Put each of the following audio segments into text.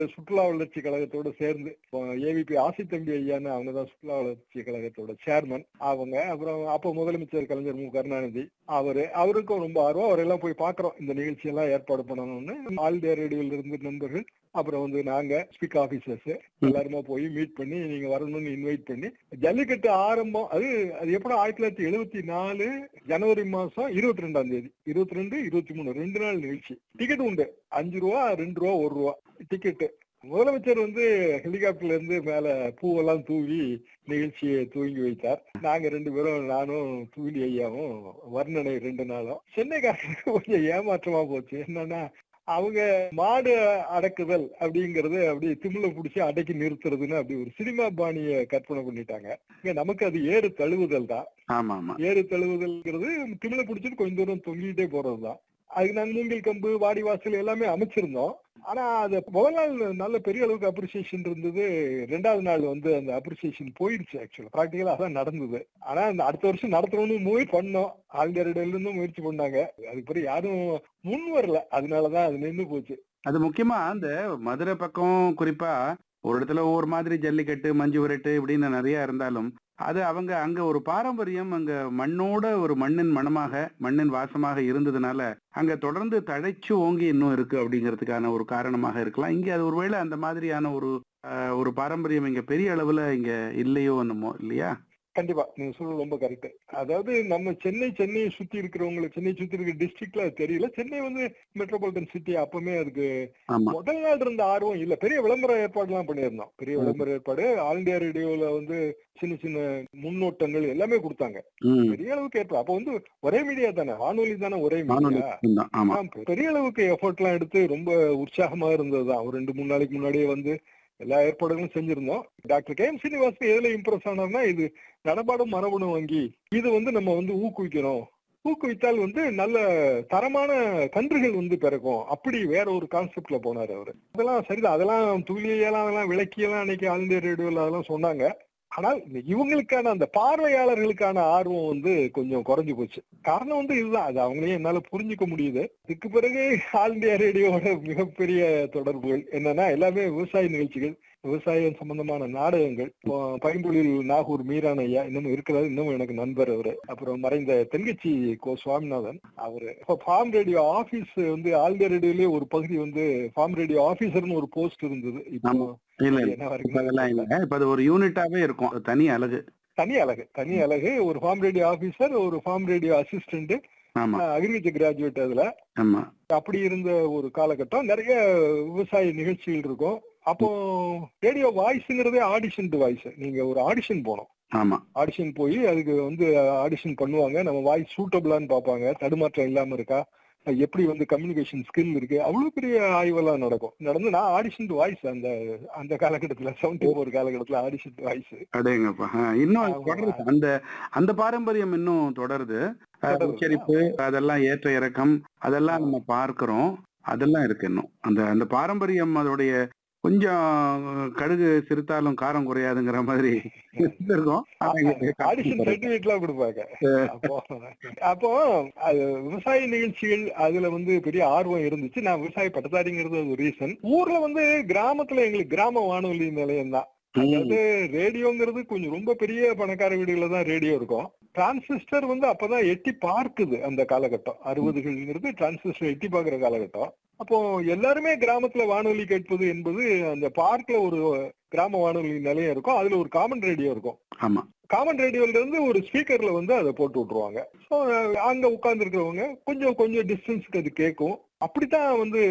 சுற்றுலா வளர்ச்சி கழகத்தோட சேர்ந்து ஏவிபி ஆசித்தம்பி ஐயான்னு அவங்க தான் சுற்றுலா வளர்ச்சி கழகத்தோட சேர்மன் அவங்க அப்புறம் அப்போ முதலமைச்சர் கலைஞர் மு கருணாநிதி அவரு அவருக்கும் ரொம்ப ஆர்வம் அவரெல்லாம் போய் பாக்குறோம் இந்த நிகழ்ச்சி எல்லாம் ஏற்பாடு பண்ணணும்னு ஆல் இந்தியா ரேடியோல இருந்து நண்பர்கள் அப்புறம் வந்து நாங்க ஸ்பீக் ஆபீசர்ஸ் எல்லாருமா போய் மீட் பண்ணி நீங்க வரணும்னு இன்வைட் பண்ணி ஜல்லிக்கட்டு ஆரம்பம் அது அது எப்படி ஆயிரத்தி தொள்ளாயிரத்தி எழுபத்தி நாலு ஜனவரி மாசம் இருபத்தி ரெண்டாம் தேதி இருபத்தி ரெண்டு இருபத்தி மூணு ரெண்டு நாள் நிகழ்ச்சி டிக்கெட் உண்டு அஞ்சு ரூபா ரெண்டு ரூபா ஒரு ரூபா டிக்கெட்டு முதலமைச்சர் வந்து ஹெலிகாப்டர்ல இருந்து மேல பூவெல்லாம் தூவி நிகழ்ச்சியை துவங்கி வைத்தார் நாங்க ரெண்டு பேரும் நானும் தூவி ஐயாவும் வர்ணனை ரெண்டு நாளும் சென்னைக்காரங்களுக்கு கொஞ்சம் ஏமாற்றமா போச்சு என்னன்னா அவங்க மாடு அடக்குதல் அப்படிங்கறது அப்படி திமில புடிச்சு அடக்கி நிறுத்துறதுன்னு அப்படி ஒரு சினிமா பாணிய கற்பனை பண்ணிட்டாங்க இங்க நமக்கு அது ஏறு தழுவுதல் தான் ஆமா ஆமா ஏறு தழுவுதல்ங்கிறது திமில புடிச்சிட்டு கொஞ்சம் தூரம் தொங்கிட்டே போறதுதான் அதுக்கு நாங்க மூங்கில் கம்பு வாடி வாசல் எல்லாமே அமைச்சிருந்தோம் ஆனா அது முதல் நாள் நல்ல பெரிய அளவுக்கு அப்ரிசியேஷன் இருந்தது ரெண்டாவது நாள் வந்து அந்த அப்ரிசியேஷன் போயிடுச்சு ஆக்சுவலா ப்ராக்டிக்கலா அதான் நடந்தது ஆனா அந்த அடுத்த வருஷம் நடத்தணும்னு முயற்சி பண்ணோம் ஆளுநரிடம் இருந்தும் முயற்சி பண்ணாங்க அதுக்கு பிறகு யாரும் முன் வரல அதனாலதான் அது நின்று போச்சு அது முக்கியமா அந்த மதுரை பக்கம் குறிப்பா ஒரு இடத்துல ஒவ்வொரு மாதிரி ஜல்லிக்கட்டு மஞ்சு விரட்டு இப்படின்னு நிறைய இருந்தாலும் அது அவங்க அங்க ஒரு பாரம்பரியம் அங்க மண்ணோட ஒரு மண்ணின் மனமாக மண்ணின் வாசமாக இருந்ததுனால அங்க தொடர்ந்து தழைச்சு ஓங்கி இன்னும் இருக்கு அப்படிங்கிறதுக்கான ஒரு காரணமாக இருக்கலாம் இங்க அது ஒருவேளை அந்த மாதிரியான ஒரு அஹ், ஒரு பாரம்பரியம் இங்க பெரிய அளவுல இங்க இல்லையோ என்னமோ இல்லையா கண்டிப்பா நீங்க சொல்றது ரொம்ப கரெக்ட் அதாவது நம்ம சென்னை சென்னையை சுத்தி இருக்கிறவங்களுக்கு சென்னை சுத்தி இருக்கிற டிஸ்ட்ரிக்ட்ல அது தெரியல சென்னை வந்து மெட்ரோபாலிட்டன் சிட்டி அப்பவுமே அதுக்கு ஆமா முதல் நாள் இருந்த ஆர்வம் இல்ல பெரிய விளம்பர ஏற்பாடு எல்லாம் பண்ணியிருந்தோம் பெரிய ம். விளம்பர ஏற்பாடு ஆல் இந்தியா ரேடியோல வந்து சின்ன சின்ன முன்னோட்டங்கள் எல்லாமே கொடுத்தாங்க ம் பெரிய அளவுக்கு ஏற்பா அப்ப வந்து ஒரே மீடியா தானே வானொலி தானே ஒரே வானொலி மீடியா தான் ஆமா ஆமா, பெரிய அளவுக்கு எஃபர்ட் எல்லாம் எடுத்து ரொம்ப உற்சாகமா இருந்ததுதான் ஒரு ரெண்டு மூணு நாளைக்கு முன்னாடியே வந்து எல்லா ஏற்பாடுகளும் செஞ்சிருந்தோம் டாக்டர் கே எம் சீனிவாசன் எதுல இம்ப்ரெஸ் ஆனார்னா இது நடபாடும் மரபணு வங்கி இது வந்து நம்ம வந்து ஊக்குவிக்கணும் ஊக்குவித்தால் வந்து நல்ல தரமான கன்றுகள் வந்து பிறக்கும் அப்படி வேற ஒரு கான்செப்ட்ல போனாரு அவரு அதெல்லாம் சரிதான் அதெல்லாம் துல்லியெல்லாம் அதெல்லாம் விளக்கியெல்லாம் அன்னைக்கு ஆல் இந்தியா ரேடியோல அதெல்லாம் சொன்னாங்க ஆனால் இந்த இவங்களுக்கான அந்த பார்வையாளர்களுக்கான ஆர்வம் வந்து கொஞ்சம் குறைஞ்சு போச்சு காரணம் வந்து இதுதான் அது அவங்களையும் என்னால புரிஞ்சுக்க முடியுது இதுக்கு பிறகு ஆல் இந்தியா ரேடியோவோட மிகப்பெரிய தொடர்புகள் என்னன்னா எல்லாமே விவசாய நிகழ்ச்சிகள் விவசாயம் சம்பந்தமான நாடகங்கள் இப்போ பைம்பொழில் நாகூர் மீரான் ஐயா இன்னமும் இருக்கிறாரு இன்னமும் எனக்கு நண்பர் அவரு அப்புறம் மறைந்த தென்கட்சி கோ சுவாமிநாதன் அவரு இப்போ ஃபார்ம் ரேடியோ ஆபீஸ் வந்து ஆல் இந்தியா ரேடியோலயே ஒரு பகுதி வந்து ஃபார்ம் ரேடியோ ஆபீசர்னு ஒரு போஸ்ட் இருந்தது இப்போ ஆமா. இல்ல இல்ல என்ன இப்ப அதெல்லாம் வரைக்கும் இல்ல இப்ப அது ஒரு யூனிட்டாவே இருக்கும் அது தனி அழகு தனி அழகு தனி அழகு ஒரு ஃபார்ம் ரேடியோ ஆபீசர் ஒரு ஃபார்ம் ரேடியோ அசிஸ்டன்ட் ஆமா அக்ரிகல்ச்சர் கிராஜுவேட் அதுல ஆமா அப்படி இருந்த ஒரு காலகட்டம் நிறைய விவசாய நிகழ்ச்சிகள் இருக்கும் அப்போ ரேடியோ வாய்ஸ்ங்கிறதே ஆடிஷன் வாய்ஸ் நீங்க ஒரு ஆடிஷன் போனோம் ஆமா ஆடிஷன் போய் அதுக்கு வந்து ஆடிஷன் பண்ணுவாங்க நம்ம வாய்ஸ் சூட்டபிளான்னு பார்ப்பாங்க தடுமாற்றம் இல்லாம இருக்கா எப்படி வந்து கம்யூனிகேஷன் ஸ்கில் இருக்கு அவ்வளவு பெரிய ஆய்வெல்லாம் நடக்கும் நடந்து நான் ஆடிஷன் வாய்ஸ் அந்த அந்த காலகட்டத்துல செவன்டி ஃபோர் காலகட்டத்துல ஆடிஷன் வாய்ஸ் அடேங்கப்பா ஆ, இன்னும் அது ஆமா. தொடருது அந்த அந்த பாரம்பரியம் இன்னும் தொடருது அஹ், தொடருது. உச்சரிப்பு அதெல்லாம் ஏற்ற இறக்கம் அதெல்லாம் நம்ம பார்க்கிறோம் அதெல்லாம் இருக்கு இன்னும் அந்த அந்த பாரம்பரியம் அதோடைய கொஞ்சம் கடுகு சிறுத்தாலும் காரம் குறையாதுங்கிற மாதிரி இருக்கும் ஆனா இங்க ஆடிஷன் சர்டிபிகேட் எல்லாம் கொடுப்பாங்க அப்போ அப்போ அது விவசாய நிகழ்ச்சிகள் அதுல வந்து பெரிய ஆர்வம் இருந்துச்சு நான் விவசாய பட்டதாரிங்கிறது ஒரு ரீசன் ஊர்ல வந்து கிராமத்துல எங்களுக்கு கிராம வானொலி நிலையம் தான் அதாவது ரேடியோங்கிறது கொஞ்சம் ரொம்ப பெரிய பணக்கார வீடுகள்ல தான் ரேடியோ இருக்கும் டிரான்சிஸ்டர் வந்து அப்பதான் எட்டி பார்க்குது அந்த காலகட்டம் அறுபதுகள்ங்கிறது டிரான்சிஸ்டர் எட்டி பார்க்கிற காலகட்டம் அப்போ எல்லாருமே கிராமத்துல வானொலி கேட்பது என்பது அந்த பார்க்ல ஒரு கிராம வானொலி நிலையம் இருக்கும் அதுல ஒரு காமன் ரேடியோ இருக்கும் ஆமா காமன் ரேடியோல இருந்து ஒரு ஸ்பீக்கர்ல வந்து அதை போட்டு விட்டுருவாங்க ஸோ அங்க உட்கார்ந்து இருக்கிறவங்க கொஞ்சம் கொஞ்சம் டிஸ்டன்ஸ்க்கு அது கேட்கும் அப்படித்தான் வந்து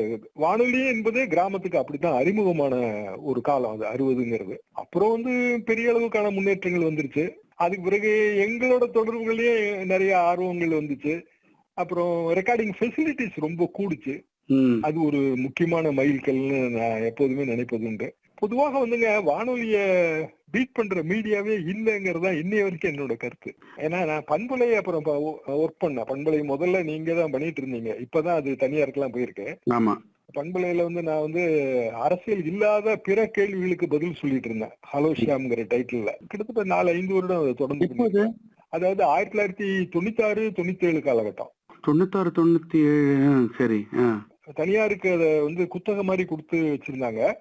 வானொலி என்பதே கிராமத்துக்கு அப்படித்தான் அறிமுகமான ஒரு காலம் அது அறுபதுங்கிறது அப்புறம் வந்து பெரிய அளவுக்கான முன்னேற்றங்கள் வந்துருச்சு அதுக்கு பிறகு எங்களோட தொடர்புகள்லயே நிறைய ஆர்வங்கள் வந்துச்சு அப்புறம் ரெக்கார்டிங் ஃபெசிலிட்டிஸ் ரொம்ப கூடுச்சு ம் அது ஒரு முக்கியமான மைல்கல்னு நான் எப்போதுமே நினைப்பது உண்டு பொதுவாக வந்துங்க வானொலிய பீட் பண்ற மீடியாவே இல்லைங்கிறது தான் இன்னைய வரைக்கும் என்னோட கருத்து ஏன்னா நான் பண்பலை அப்புறம் ஒர்க் பண்ணேன் பண்பலை முதல்ல நீங்க தான் பண்ணிட்டு இருந்தீங்க இப்பதான் அது தனியாருக்கெல்லாம் போயிருக்கு ஆமா பண்பலையில வந்து நான் வந்து அரசியல் இல்லாத பிற கேள்விகளுக்கு பதில் சொல்லிட்டு இருந்தேன் ஹலோ ஷியாம்ங்கிற டைட்டில்ல கிட்டத்தட்ட நாலு ஐந்து வருடம் அதை தொடர்ந்து இப்போது பண்ணிருக்கேன். அதாவது ஆயிரத்தி தொள்ளாயிரத்தி தொண்ணூத்தி ஆறு தொண்ணூத்தி ஏழு காலகட்டம் தொண்ணூத்தாறு தொண்ணூத்தி ஏழு ஆ, சரி ஆ தனியாருக்கு அதை வந்து குத்தகை மாதிரி கொடுத்து வச்சிருந்தாங்க